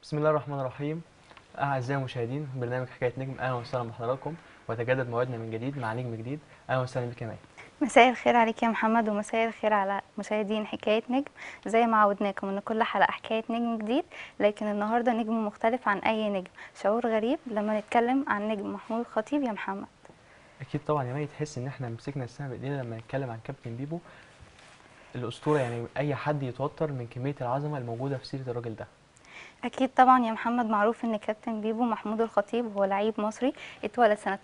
بسم الله الرحمن الرحيم أعزائي المشاهدين برنامج حكاية نجم أهلا وسهلا بحضراتكم وتجدد موعدنا من جديد مع نجم جديد أهلا وسهلا بك يا مي مساء الخير عليك يا محمد ومساء الخير على مشاهدين حكاية نجم زي ما عودناكم ان كل حلقة حكاية نجم جديد لكن النهاردة نجم مختلف عن اي نجم شعور غريب لما نتكلم عن نجم محمود الخطيب يا محمد أكيد طبعا يا مي تحس إن إحنا مسكنا السما بإيدينا لما نتكلم عن كابتن بيبو الأسطورة يعني أي حد يتوتر من كمية العظمة الموجودة في سيرة الراجل ده اكيد طبعا يا محمد معروف ان كابتن بيبو محمود الخطيب هو لعيب مصري اتولد سنة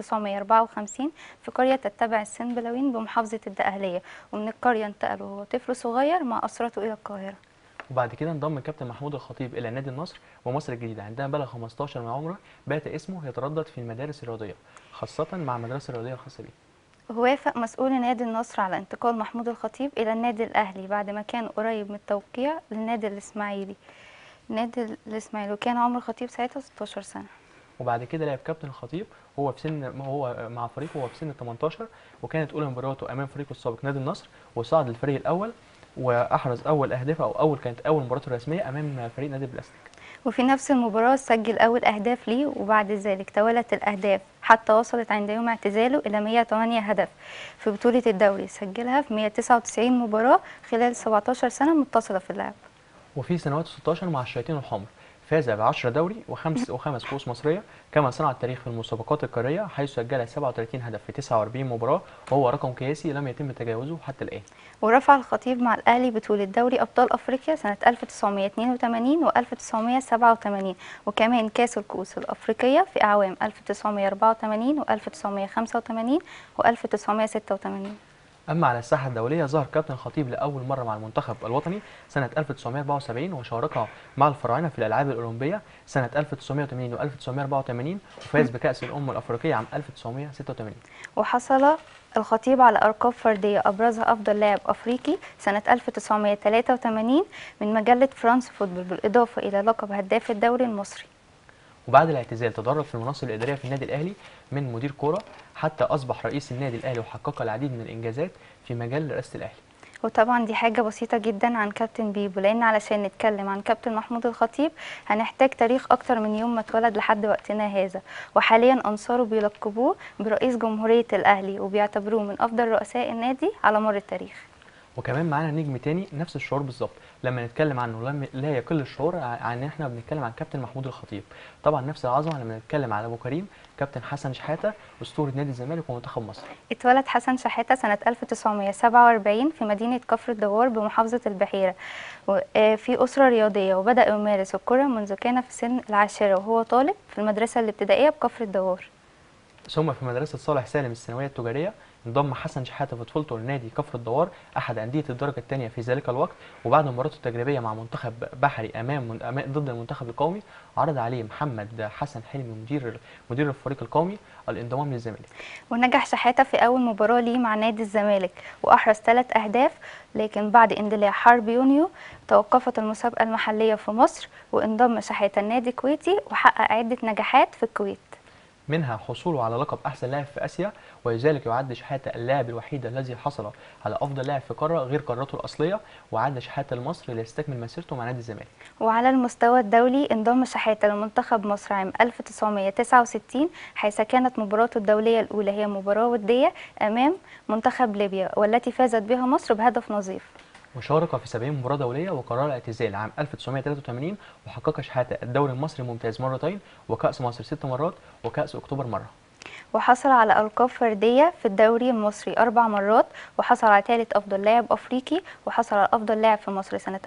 1954 في قرية تتبع السنبلاوين بمحافظة الدقهلية ومن القرية انتقل وهو طفل صغير مع أسرته إلى القاهرة وبعد كده انضم كابتن محمود الخطيب إلى نادي النصر ومصر الجديدة عندما بلغ 15 من عمره بات اسمه يتردد في المدارس الرياضية خاصة مع المدرسة الرياضية الخاصة بيه وافق مسؤول نادي النصر على انتقال محمود الخطيب إلى النادي الأهلي بعد ما كان قريب من التوقيع للنادي الإسماعيلي نادي الإسماعيلي وكان عمر الخطيب ساعتها 16 سنة وبعد كده لعب كابتن الخطيب وهو في سن هو مع فريقه وهو في سن 18 وكانت اولى مباراته امام فريقه السابق نادي النصر وصعد للفريق الاول واحرز اول اهدافه او اول كانت اول مباراته الرسميه امام فريق نادي بلاستيك وفي نفس المباراة سجل أول أهداف ليه وبعد ذلك توالت الأهداف حتى وصلت عند يوم اعتزاله إلى 108 هدف في بطولة الدوري سجلها في 199 مباراة خلال 17 سنة متصلة في اللعب وفي سنوات 16 مع الشياطين الحمر فاز ب 10 دوري وخمس وخمس كؤوس مصريه كما صنع التاريخ في المسابقات القاريه حيث سجل 37 هدف في 49 مباراه وهو رقم قياسي لم يتم تجاوزه حتى الان ورفع الخطيب مع الأهلي بطولة دوري أبطال أفريقيا سنة 1982 و 1987 وكمان كأس الكؤوس الأفريقية في أعوام 1984 و 1985 و 1986 اما على الساحه الدوليه ظهر كابتن خطيب لاول مره مع المنتخب الوطني سنه 1974 وشارك مع الفراعنه في الالعاب الاولمبيه سنه 1980 و 1984 وفاز بكاس الامم الافريقيه عام 1986 وحصل الخطيب على ألقاب فردية أبرزها أفضل لاعب أفريقي سنة 1983 من مجلة فرانس فوتبول بالإضافة إلى لقب هداف الدوري المصري وبعد الاعتزال تدرج في المناصب الاداريه في النادي الاهلي من مدير كوره حتى اصبح رئيس النادي الاهلي وحقق العديد من الانجازات في مجال رئاسه الاهلي وطبعا دي حاجة بسيطة جدا عن كابتن بيبو لأن علشان نتكلم عن كابتن محمود الخطيب هنحتاج تاريخ أكتر من يوم ما اتولد لحد وقتنا هذا وحاليا أنصاره بيلقبوه برئيس جمهورية الأهلي وبيعتبروه من أفضل رؤساء النادي على مر التاريخ وكمان معانا نجم تاني نفس الشعور بالظبط لما نتكلم عنه لم لا يقل الشعور عن احنا بنتكلم عن كابتن محمود الخطيب طبعا نفس العظمه لما نتكلم على ابو كريم كابتن حسن شحاته اسطوره نادي الزمالك ومنتخب مصر اتولد حسن شحاتة سنة 1947 في مدينة كفر الدوار بمحافظة البحيرة في أسرة رياضية وبدأ يمارس الكرة منذ كان في سن العاشرة وهو طالب في المدرسة الابتدائية بكفر الدوار ثم في مدرسه صالح سالم الثانويه التجاريه انضم حسن شحاته في طفولته لنادي كفر الدوار احد انديه الدرجه الثانيه في ذلك الوقت وبعد مباراته التجريبيه مع منتخب بحري امام أمام- ضد المنتخب القومي عرض عليه محمد حسن حلمي مدير مدير الفريق القومي الانضمام للزمالك ونجح شحاتة في أول مباراة ليه مع نادي الزمالك وأحرز ثلاث أهداف لكن بعد اندلاع حرب يونيو توقفت المسابقة المحلية في مصر وانضم شحاتة النادي الكويتي وحقق عدة نجاحات في الكويت منها حصوله على لقب احسن لاعب في اسيا ولذلك يعد شحاته اللاعب الوحيد الذي حصل على افضل لاعب في قاره غير قارته الاصليه وعاد شحاته لمصر ليستكمل مسيرته مع نادي الزمالك وعلى المستوى الدولي انضم شحاتة لمنتخب مصر عام 1969 حيث كانت مباراته الدولية الأولى هي مباراة ودية أمام منتخب ليبيا والتي فازت بها مصر بهدف نظيف وشارك في 70 مباراة دولية وقرر الاعتزال عام 1983 وحقق شحاتة الدوري المصري الممتاز مرتين وكأس مصر ست مرات وكأس أكتوبر مرة وحصل على ألقاب فردية في الدوري المصري أربع مرات وحصل على ثالث أفضل لاعب أفريقي وحصل على أفضل لاعب في مصر سنة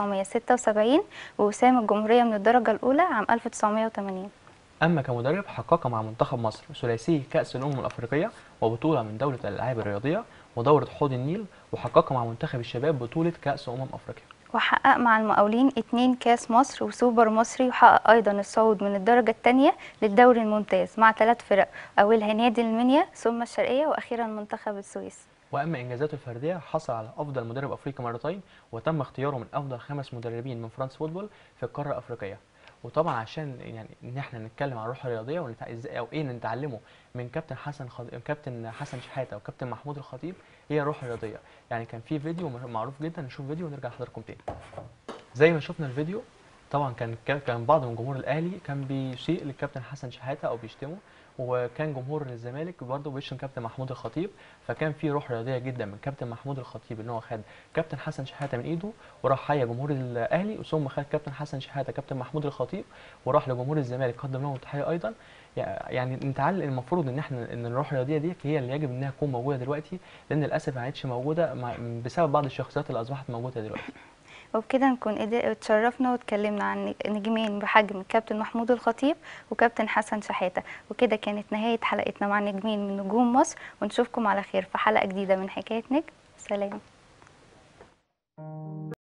1976 ووسام الجمهورية من الدرجة الأولى عام 1980 أما كمدرب حقق مع منتخب مصر ثلاثي كأس الأمم الأفريقية وبطولة من دولة الألعاب الرياضية ودورة حوض النيل وحقق مع منتخب الشباب بطولة كأس أمم أفريقيا وحقق مع المقاولين اتنين كاس مصر وسوبر مصري وحقق أيضا الصعود من الدرجة الثانية للدوري الممتاز مع ثلاث فرق أولها نادي المنيا ثم الشرقية وأخيرا منتخب السويس واما انجازاته الفرديه حصل على افضل مدرب افريقي مرتين وتم اختياره من افضل خمس مدربين من فرانس فوتبول في القاره الافريقيه وطبعا عشان يعني ان احنا نتكلم عن الروح الرياضيه ونتع... ازاي او ايه نتعلمه من كابتن حسن خض... كابتن حسن شحاته وكابتن محمود الخطيب هي الروح الرياضيه يعني كان في فيديو معروف جدا نشوف فيديو ونرجع لحضراتكم تاني زي ما شفنا الفيديو طبعا كان كان كان بعض من جمهور الاهلي كان بيسيء للكابتن حسن شحاته او بيشتمه وكان جمهور الزمالك برضه بيشتم كابتن محمود الخطيب فكان في روح رياضيه جدا من كابتن محمود الخطيب ان هو خد كابتن حسن شحاته من ايده وراح حيا جمهور الاهلي ثم خد كابتن حسن شحاته كابتن محمود الخطيب وراح لجمهور الزمالك قدم لهم التحيه ايضا يعني نتعلم المفروض ان احنا ان الروح الرياضيه دي هي اللي يجب انها تكون موجوده دلوقتي لان للاسف ما عادش موجوده مع- بسبب بعض الشخصيات اللي اصبحت موجوده دلوقتي وبكده نكون قدر- اتشرفنا واتكلمنا عن نجمين بحجم كابتن محمود الخطيب وكابتن حسن شحاتة وكده كانت نهاية حلقتنا مع نجمين من نجوم مصر ونشوفكم على خير في حلقة جديدة من حكاية نجم سلام